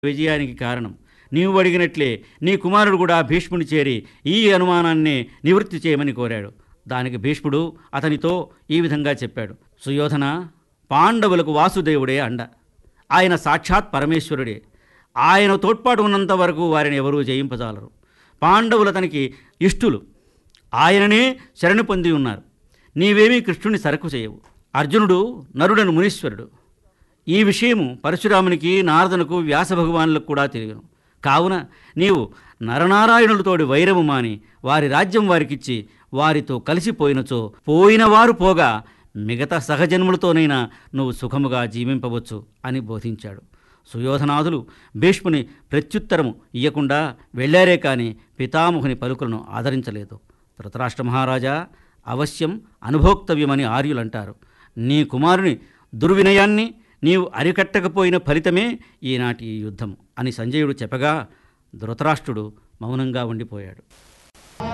విజయానికి కారణం నీవు అడిగినట్లే నీ కుమారుడు కూడా భీష్ముని చేరి ఈ అనుమానాన్నే నివృత్తి చేయమని కోరాడు దానికి భీష్ముడు అతనితో ఈ విధంగా చెప్పాడు సుయోధన పాండవులకు వాసుదేవుడే అండ ఆయన సాక్షాత్ పరమేశ్వరుడే ఆయన తోడ్పాటు ఉన్నంత వరకు వారిని ఎవరూ జయింపజాలరు పాండవులు అతనికి ఇష్టులు ఆయననే శరణు పొంది ఉన్నారు నీవేమీ కృష్ణుని సరకు చేయవు అర్జునుడు నరుడను మునీశ్వరుడు ఈ విషయము పరశురామునికి నారదునకు వ్యాస భగవానులకు కూడా తెలియను కావున నీవు నరనారాయణులతోడి వైరము మాని వారి రాజ్యం వారికిచ్చి వారితో కలిసిపోయినచో పోయినవారు పోగా మిగతా సహజన్ములతోనైనా నువ్వు సుఖముగా జీవింపవచ్చు అని బోధించాడు సుయోధనాథులు భీష్ముని ప్రత్యుత్తరము ఇయ్యకుండా వెళ్ళారే కాని పితామహుని పలుకులను ఆదరించలేదు ధృతరాష్ట్ర మహారాజా అవశ్యం అనుభోక్తవ్యమని ఆర్యులంటారు నీ కుమారుని దుర్వినయాన్ని నీవు అరికట్టకపోయిన ఫలితమే ఈనాటి ఈ యుద్ధం అని సంజయుడు చెప్పగా ధృతరాష్ట్రుడు మౌనంగా ఉండిపోయాడు